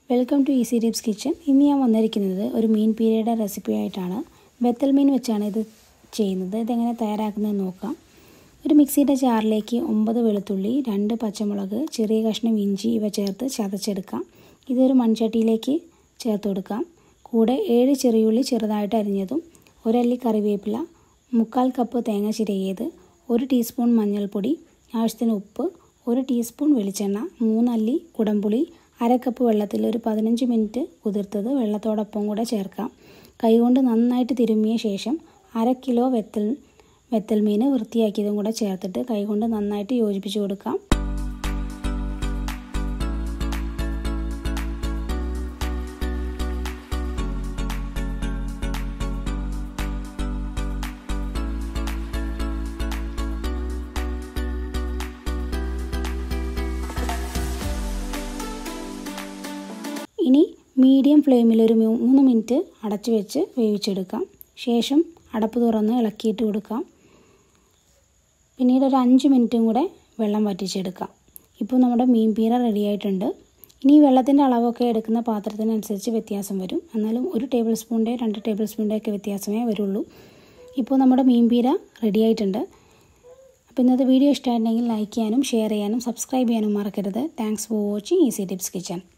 welcome to easy tips kitchen ഇന്ന് ഞാൻ വന്നിരിക്കുന്നത് ഒരു മീൻ പീരയുടെ റെസിപ്പി ആയിട്ടാണ് വെത്തൽ മീൻ വെച്ചാണ് ഇത് ചെയ്യുന്നത് ഇതെങ്ങനെ തയ്യാറാക്കുന്നത് നോക്കാം ഒരു മിക്സിയുടെ ജാറിലേക്ക് ഒമ്പത് വെളുത്തുള്ളി രണ്ട് പച്ചമുളക് ചെറിയ കഷ്ണം ഇഞ്ചി ഇവ ചേർത്ത് ചതച്ചെടുക്കാം ഇതൊരു മൺചട്ടിയിലേക്ക് ചേർത്ത് കൊടുക്കാം കൂടെ ഏഴ് ചെറിയുള്ളി ചെറുതായിട്ട് അരിഞ്ഞതും ഒരല്ലി കറിവേപ്പില മുക്കാൽ കപ്പ് തേങ്ങ ചിരകിയത് ഒരു ടീസ്പൂൺ മഞ്ഞൾപ്പൊടി ആവശ്യത്തിന് ഉപ്പ് ഒരു ടീസ്പൂൺ വെളിച്ചെണ്ണ മൂന്നല്ലി കുടംപുളി അര കപ്പ് വെള്ളത്തിൽ ഒരു പതിനഞ്ച് മിനിറ്റ് കുതിർത്തത് വെള്ളത്തോടൊപ്പം കൂടെ ചേർക്കാം കൈകൊണ്ട് നന്നായിട്ട് തിരുമ്മിയ ശേഷം അര കിലോ വെത്തൽ വെത്തൽ മീൻ വൃത്തിയാക്കിയതും കൂടെ ചേർത്തിട്ട് കൈകൊണ്ട് നന്നായിട്ട് യോജിപ്പിച്ച് കൊടുക്കാം ഇനി മീഡിയം ഫ്ലെയിമിൽ ഒരു മൂന്ന് മിനിറ്റ് അടച്ചു വെച്ച് വേവിച്ചെടുക്കാം ശേഷം അടപ്പ് തുറന്ന് ഇളക്കിയിട്ട് കൊടുക്കാം പിന്നീട് ഒരു അഞ്ച് മിനിറ്റും കൂടെ വെള്ളം വറ്റിച്ചെടുക്കാം ഇപ്പോൾ നമ്മുടെ മീൻ പീര റെഡി ആയിട്ടുണ്ട് ഇനി ഈ വെള്ളത്തിൻ്റെ അളവൊക്കെ എടുക്കുന്ന പാത്രത്തിനനുസരിച്ച് വ്യത്യാസം വരും എന്നാലും ഒരു ടേബിൾ സ്പൂണിൻ്റെ രണ്ട് ടേബിൾ സ്പൂണിൻ്റെ ഒക്കെ വ്യത്യാസമേ വരുള്ളൂ ഇപ്പോൾ നമ്മുടെ മീൻ പീര റെഡി ആയിട്ടുണ്ട് അപ്പോൾ ഇന്നത്തെ വീഡിയോ ഇഷ്ടമായിട്ടുണ്ടെങ്കിൽ ലൈക്ക് ചെയ്യാനും ഷെയർ ചെയ്യാനും സബ്സ്ക്രൈബ് ചെയ്യാനും മറക്കരുത് thanks for watching easy tips kitchen